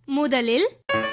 முதலில்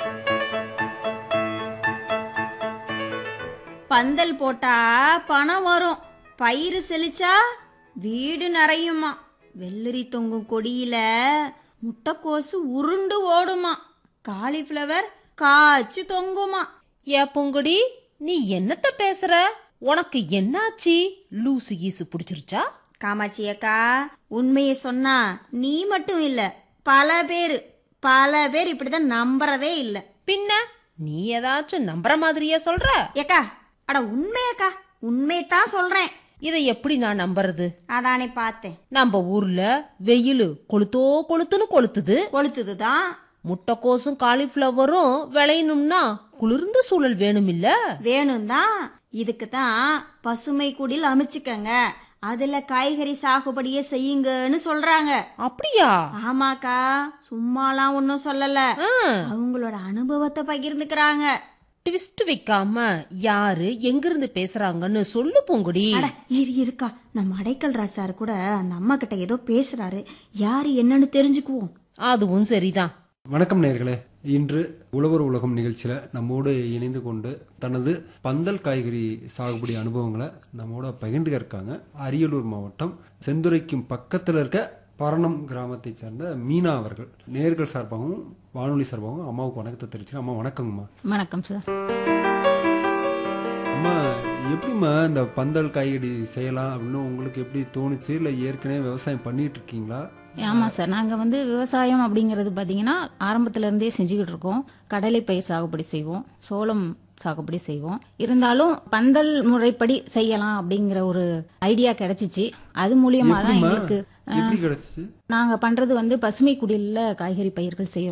பந்தல் போட்டா பணம் வரும் பயிர் செழிச்சா வீடு நிறையுமா வெள்ளரி தொங்கும் கொடியில முட்டைக்கோசு உருண்டு ஓடுமா காலிஃப்ளவர் காய்ச்சி தொங்குமா ஏ பொங்குடி நீ என்னத்த பேசுற உனக்கு என்னாச்சு லூசு கீசு புடிச்சிருச்சா காமாட்சி அக்கா உண்மையை சொன்னா நீ மட்டும் இல்ல பல பேர் பல பேர் இப்படிதான் நம்புறதே இல்ல பின்ன நீ ஏதாச்சும் நம்புற மாதிரியா சொல்ற ஏக்கா அட உண்மையக்கா உண்மையத்தான் சொல்றேன் இதை எப்படி நான் நம்புறது அதானே பார்த்தேன் நம்ம ஊர்ல வெயில் கொளுத்தோ கொளுத்துன்னு கொளுத்துது கொளுத்துதுதான் முட்டைக்கோசும் காலிஃப்ளவரும் விளையணும்னா குளிர்ந்த சூழல் வேணும் இல்ல வேணும் தான் இதுக்கு தான் பசுமை குடில் அமைச்சுக்கங்க அதுல காய்கறி சாகுபடியே செய்யுங்கன்னு சொல்றாங்க அப்படியா ஆமாக்கா சும்மாலாம் ஒன்றும் சொல்லல ஆ, அவங்களோட அனுபவத்தை பகிர்ந்துக்கிறாங்க ட்விஸ்ட் வைக்காம யாரு எங்கிருந்து பேசுறாங்கன்னு சொல்லு பூங்குடி அட இரு இருக்கா நம்ம அடைக்கல் ராஜ் சார் கூட அந்த அம்மா கிட்ட ஏதோ பேசுறாரு யாரு என்னன்னு தெரிஞ்சுக்குவோம் அதுவும் சரிதான் வணக்கம் நேர்களே இன்று உழவர் உலகம் நிகழ்ச்சியில் நம்மோடு இணைந்து கொண்டு தனது பந்தல் காய்கறி சாகுபடி அனுபவங்களை நம்மோட பகிர்ந்துக்க இருக்காங்க அரியலூர் மாவட்டம் செந்துறைக்கும் பக்கத்தில் இருக்க பரணம் கிராமத்தை சேர்ந்த மீனா அவர்கள் நேர்கள் சார்பாகவும் வானொலி சார்பாகவும் அம்மாவுக்கு வணக்கத்தை தெரிவிச்சுக்கிறேன் அம்மா வணக்கங்கம்மா வணக்கம் சார் அம்மா எப்படிம்மா இந்த பந்தல் காய்கறி செய்யலாம் அப்படின்னு உங்களுக்கு எப்படி தோணுச்சு இல்லை ஏற்கனவே விவசாயம் பண்ணிட்டு இருக்கீங்களா ஆமாம் சார் நாங்கள் வந்து விவசாயம் அப்படிங்கிறது பார்த்தீங்கன்னா ஆரம்பத்துல இருந்தே செஞ்சுக்கிட்டு இருக்கோம் கடலை பயிர் சாகுபடி செய்வோம் சோளம் சாகுபடி செய்வோம் இருந்தாலும் பந்தல் முறைப்படி செய்யலாம் அப்படிங்கிற ஒரு ஐடியா கிடைச்சிச்சு அது மூலியமா தான் எப்படிம்மா எங்களுக்கு எப்படி கிடைச்சிச்சு நாங்கள் பண்றது வந்து பசுமை குடில்ல காய்கறி பயிர்கள் செய்ய